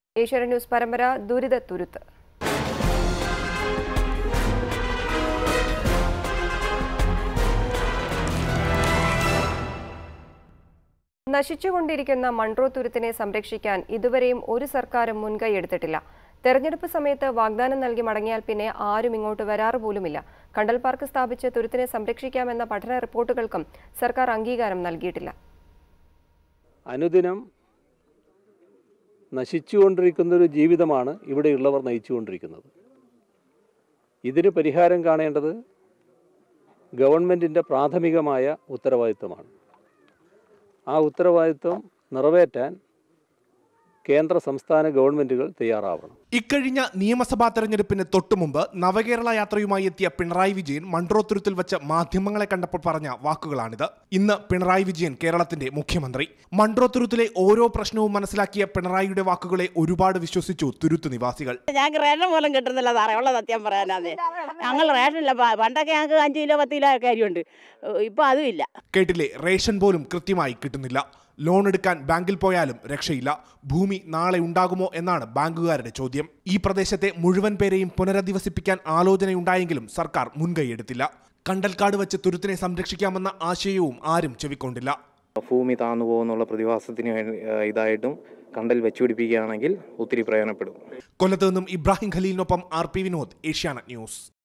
Asianet news പരമ്പര ദുരിതത്തുരുത്ത് നശിച്ചുകൊണ്ടിരിക്കുന്ന Munro തുരുത്തിനെ സംരക്ഷിക്കാൻ ഇതുവരെയും ഒരു സർക്കാരും മുൻകൈ എടുത്തിട്ടില്ല തെരഞ്ഞെടുപ്പ് സമയത്ത് വാഗ്ദാനം നൽകി മടങ്ങിയാൽ പിന്നെ ആരും ഇങ്ങോട്ട് വരാറ് പോലുമില്ല കണ്ടൽ പാർക്ക് സ്ഥാപിച്ച് തുരുത്തിനെ സംരക്ഷിക്കാമെന്ന പഠന റിപ്പോർട്ടുകൾക്കും സർക്കാർ അംഗീകാരം നൽകിയിട്ടില്ല അനുദിനം നശിച്ചുകൊണ്ടിരിക്കുന്നൊരു ജീവിതമാണ് ഇവിടെയുള്ളവർ നയിച്ചുകൊണ്ടിരിക്കുന്നത് ഇതിന് പരിഹാരം കാണേണ്ടത് ഗവൺമെൻറ്റിൻ്റെ പ്രാഥമികമായ ഉത്തരവാദിത്വമാണ് ആ ഉത്തരവാദിത്വം നിറവേറ്റാൻ കേന്ദ്ര സംസ്ഥാന ഗവൺമെൻറ്റുകൾ തയ്യാറാവണം ഇക്കഴിഞ്ഞ നിയമസഭാ തെരഞ്ഞെടുപ്പിന് തൊട്ടുമുമ്പ് നവകേരള യാത്രയുമായി എത്തിയ പിണറായി വിജയൻ മൺട്രോത്തുരുത്തിൽ വെച്ച് മാധ്യമങ്ങളെ കണ്ടപ്പോൾ പറഞ്ഞ വാക്കുകളാണിത് ഇന്ന് പിണറായി വിജയൻ കേരളത്തിന്റെ മുഖ്യമന്ത്രി മൺട്രോത്തുരുത്തിലെ ഓരോ പ്രശ്നവും മനസ്സിലാക്കിയ പിണറായിയുടെ വാക്കുകളെ ഒരുപാട് വിശ്വസിച്ചു തുരുത്ത് നിവാസികൾ ഞങ്ങൾക്ക് റേഷൻ പോലും കിട്ടുന്നില്ല സാറേ ഉള്ള സത്യം പറയാനാന്നേ ഞങ്ങൾ റേഷനില്ല പ- പണ്ടൊക്കെ ഞങ്ങൾക്ക് അഞ്ച് കിലോ പത്ത് കിലോ ഒക്കെ അരിയുണ്ട് ഇപ്പം അതും ഇല്ല കേട്ടില്ലേ റേഷൻ പോലും കൃത്യമായി കിട്ടുന്നില്ല ലോൺ എടുക്കാൻ ബാങ്കിൽ പോയാലും രക്ഷയില്ല ഭൂമി നാളെ ഉണ്ടാകുമോ എന്നാണ് ബാങ്കുകാരുടെ ചോദ്യം ഈ പ്രദേശത്തെ മുഴുവൻ പേരെയും പുനരധിവസിപ്പിക്കാൻ ആലോചനയുണ്ടായെങ്കിലും സർക്കാർ മുൻകൈയെടുത്തില്ല കണ്ടൽക്കാട് വെച്ച് തുരുത്തിനെ സംരക്ഷിക്കാമെന്ന ആശയവും ആരും ചെവിക്കൊണ്ടില്ല ഭൂമി താന്നു പോകുന്നുള്ള പ്രതിഭാസത്തിന് വേണ്ടി ഏഹ് ഇതായിട്ടും കണ്ടൽ വെച്ചുപിടിപ്പിക്കുകയാണെങ്കിൽ ഒത്തിരി പ്രയോജനപ്പെടും കൊല്ലത്ത് നിന്നും ഇബ്രാഹിം ഖലീലിനൊപ്പം R P Vinod Asianet news